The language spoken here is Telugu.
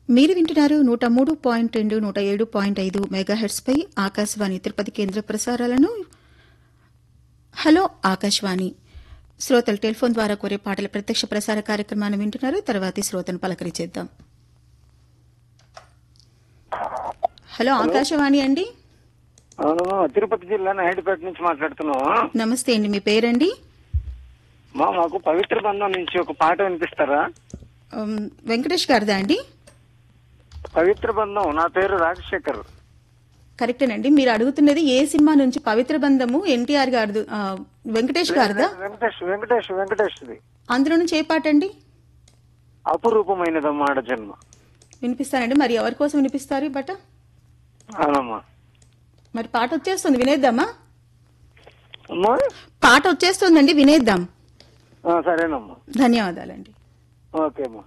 మీరు వింటున్నారు నూట మూడు పాయింట్ రెండు నూట ఏడు పాయింట్ ఐదు మెగాహెట్స్ పై ఆకాశవాణి తిరుపతి కేంద్ర ప్రసారాలను హలో ఆకాశవాణి శ్రోతలు టెలిఫోన్ ద్వారా కోరే పాటల ప్రత్యక్ష ప్రసార కార్యక్రమాన్ని వింటున్నారు తర్వాతి శ్రోతను పలకరించేద్దాం హలో ఆకాశవాణి అండి అవును తిరుపతి జిల్లా నాయుడుపేట నుంచి మాట్లాడుతున్నాము నమస్తే అండి మీ పేరండి మా మాకు పవిత్ర బంధం నుంచి ఒక పాట వినిపిస్తారా ఉమ్, వెంకటేష్ గారిదా అండి పవిత్ర బంధం నా పేరు రాజశేఖర్ కరెక్టేనండి మీరు అడుగుతున్నది ఏ సినిమా నుంచి పవిత్ర బంధము ఎన్టీఆర్ గారిది ఆ, వెంకటేష్ గారిదా వెంకటేష్ వెంకటేష్ వెంకటేష్ది అందులో నుంచి ఏ పాట అండి అపురూపమైనదమ్మా ఆడ జన్మ వినిపిస్తానండి మరి ఎవరి కోసం వినిపిస్తారు ఈ బట అవునమ్మా మరి పాట వచ్చేస్తుంది వినేద్దామా అమ్మా పాట వచ్చేస్తుందండి వినేద్దాం ఆ, సరేనమ్మా ధన్యవాదాలండి ఓకే అమ్మా